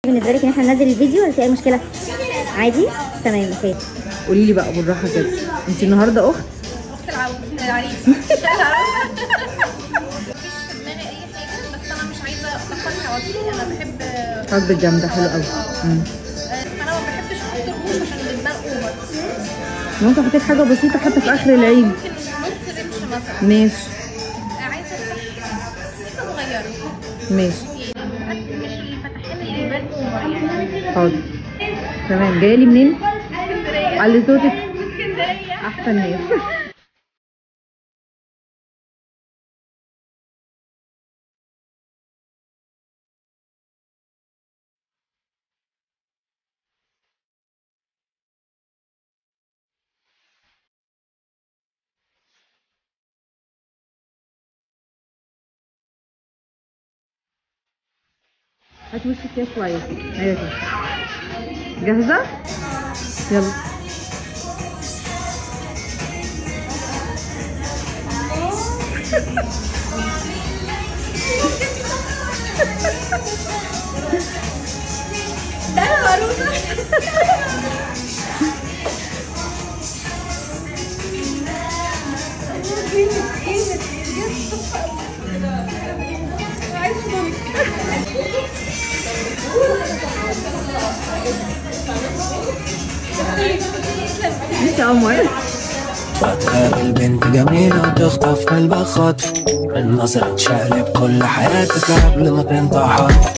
بالنسبه لك ان احنا ننزل الفيديو ولا في اي مشكله عادي تمام اوكي قولي لي بقى بالراحه كده انت النهارده اخت اخت العروس العريس مش العروسه مفيش في دماغي اي حاجه بس انا مش عايزه اتاخر حوادثي انا بحب حب الجامده حلو قوي مم. انا ما بحبش احط الرموش عشان بتبان اوفر ممكن احط لك حاجه بسيطه حتى في اخر العيد ممكن نص رمش مثلا ماشي عايزه حته صغيره ماشي يعني مش الفتحات اللي بتبان اوفر يعني حاضر تمام جايه لي منين اسكندريه علي صوتك اسكندريه احسن ناس هات وشك كده شويه ايوه كده جاهزه يلا ده العروسه انت يا قمر بتقابل بنت جميلة وتخطف قلبك خطف من نظرة تشقلب كل حياتك قبل ما تنطح